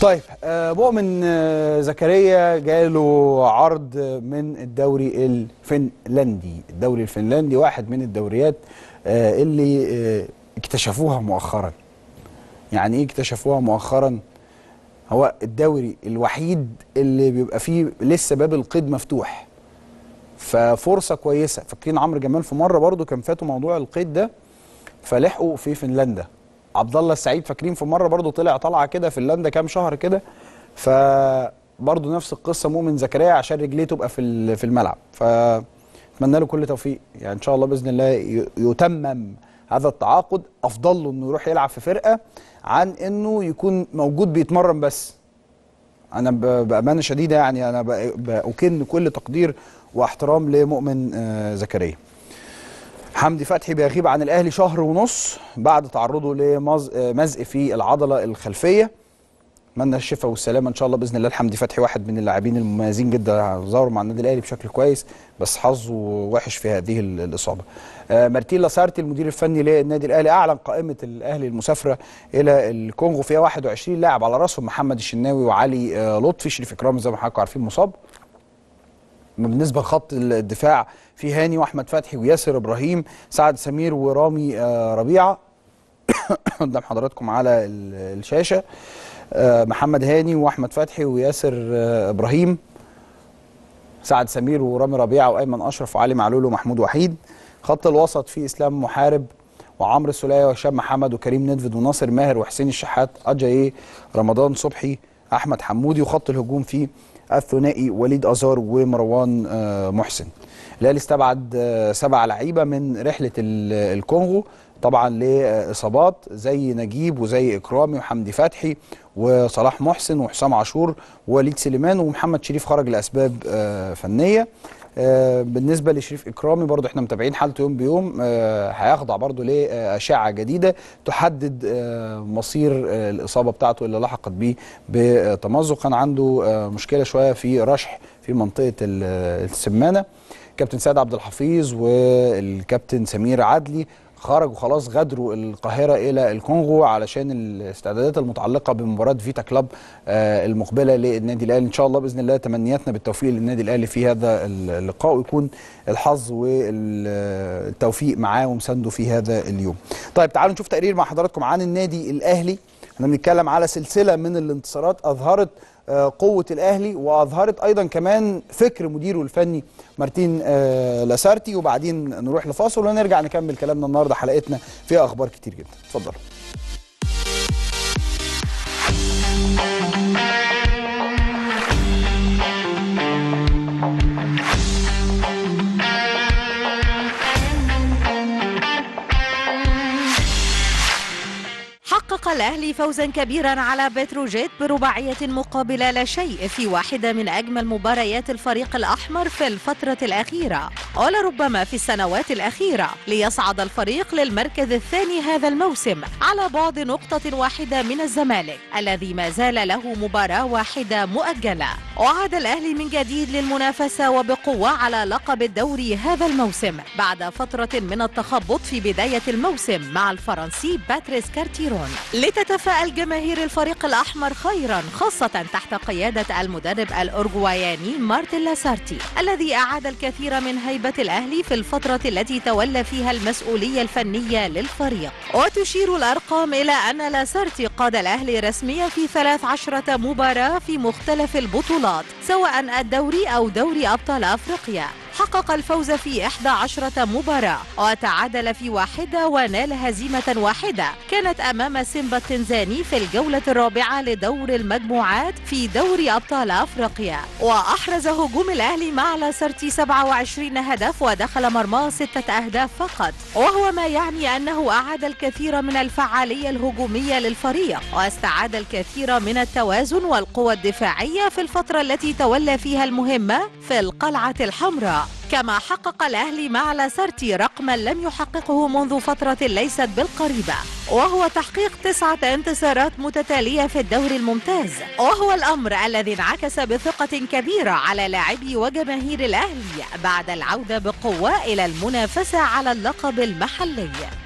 طيب آه، مؤمن آه، زكريا جاله عرض من الدوري الفنلندي الدوري الفنلندي واحد من الدوريات آه، اللي آه، اكتشفوها مؤخرا يعني ايه اكتشفوها مؤخرا هو الدوري الوحيد اللي بيبقى فيه لسه باب القيد مفتوح ففرصه كويسه فاكرين عمرو جمال في مره برضو كان فاته موضوع القيد ده فلحقوا في فنلندا عبد الله السعيد فاكرين في مره برضو طلع طلعه كده فنلندا كام شهر كده فبرضو نفس القصه مؤمن زكريا عشان رجليه تبقى في ال- في الملعب فاتمنى له كل توفيق يعني ان شاء الله باذن الله ي- يتمم هذا التعاقد افضل له انه يروح يلعب في فرقه عن انه يكون موجود بيتمرن بس انا ب- بامانه شديده يعني انا ب- باكن كل تقدير واحترام لمؤمن آه، زكريا حمدي فتحي بيغيب عن الاهلي شهر ونص بعد تعرضه لمزق في العضله الخلفيه اتمنى الشفاء والسلامه ان شاء الله باذن الله لحمدي فتحي واحد من اللاعبين المميزين جدا ظهروا مع النادي الاهلي بشكل كويس بس حظه وحش في هذه ال- الاصابه. آه مارتين لاسارتي المدير الفني للنادي الاهلي اعلن قائمه الاهلي المسافره الى الكونغو فيها 21 لاعب على راسهم محمد الشناوي وعلي آه لطفي شريف اكرامي زي ما حضراتكم عارفين مصاب. بالنسبه لخط الدفاع في هاني واحمد فتحي وياسر ابراهيم سعد سمير ورامي آه، ربيعه قدام حضراتكم على ال- الشاشه آه، محمد هاني واحمد فتحي وياسر آه، ابراهيم سعد سمير ورامي ربيعه وايمن اشرف وعلي معلول ومحمود وحيد خط الوسط في اسلام محارب وعمرو السوليه وهشام محمد وكريم ندفد وناصر ماهر وحسين الشحات اجاييه رمضان صبحي احمد حمودي وخط الهجوم فيه الثنائي وليد ازار ومروان آه، محسن الاهلي استبعد آه، سبع لعيبه من رحله ال- الكونغو طبعا لاصابات زي نجيب وزي اكرامي وحمدي فتحي وصلاح محسن وحسام عاشور ووليد سليمان ومحمد شريف خرج لاسباب آه، فنيه آه، بالنسبه لشريف اكرامي برضو احنا متابعين حالته يوم بيوم آه، هيخضع برضو لاشعه جديده تحدد آه، مصير آه، الاصابه بتاعته اللي لحقت بيه بتمزق كان عنده آه، مشكله شويه في رشح في منطقه ال- السمانه كابتن سيد عبد الحفيظ والكابتن سمير عدلي خرجوا خلاص غادروا القاهرة إلى الكونغو علشان الاستعدادات المتعلقة بمباراة فيتا كلاب آه، المقبلة للنادي الأهلي إن شاء الله بإذن الله تمنياتنا بالتوفيق للنادي الأهلي في هذا اللقاء ويكون الحظ والتوفيق معاه ومسانده في هذا اليوم طيب تعالوا نشوف تقرير مع حضراتكم عن النادي الأهلي احنا بنتكلم على سلسلة من الانتصارات أظهرت آه، قوة الأهلي وأظهرت أيضا كمان فكر مديره الفني مارتين آه، لاسارتي وبعدين نروح لفاصل ونرجع نكمل كلامنا النهارده حلقتنا فيها أخبار كتير جدا اتفضل حقق الأهلي فوزا كبيرا على بتروجيت برباعية مقابل لا شيء في واحدة من أجمل مباريات الفريق الأحمر في الفترة الأخيرة ولربما في السنوات الأخيرة ليصعد الفريق للمركز الثاني هذا الموسم على بعد نقطة واحدة من الزمالك الذي ما زال له مباراة واحدة مؤجلة وعاد الأهلي من جديد للمنافسة وبقوة على لقب الدوري هذا الموسم بعد فترة من التخبط في بداية الموسم مع الفرنسي باتريس كارتيرون لتتفائل جماهير الفريق الأحمر خيرا خاصة تحت قيادة المدرب الأورجواياني مارتن لاسارتي الذي أعاد الكثير من هيبة الأهلي في الفترة التي تولى فيها المسؤولية الفنية للفريق وتشير الأرقام إلى أن لاسارتي قاد الأهلي رسميا في 13 مباراة في مختلف البطولات سواء الدوري أو دوري أبطال أفريقيا حقق الفوز في 11 مباراة وتعادل في واحدة ونال هزيمة واحدة كانت أمام سيمبا التنزاني في الجولة الرابعة لدور المجموعات في دوري أبطال أفريقيا وأحرز هجوم الأهلي مع لاسارتي 27 هدف ودخل مرماه ستة أهداف فقط وهو ما يعني أنه أعاد الكثير من الفعالية الهجومية للفريق واستعاد الكثير من التوازن والقوة الدفاعية في الفترة التي تولى فيها المهمة في القلعة الحمراء كما حقق الأهلي مع لاسارتي رقما لم يحققه منذ فترة ليست بالقريبة وهو تحقيق تسعة انتصارات متتالية في الدوري الممتاز وهو الأمر الذي انعكس بثقة كبيرة على لاعبي وجماهير الأهلي بعد العودة بقوة إلى المنافسة على اللقب المحلي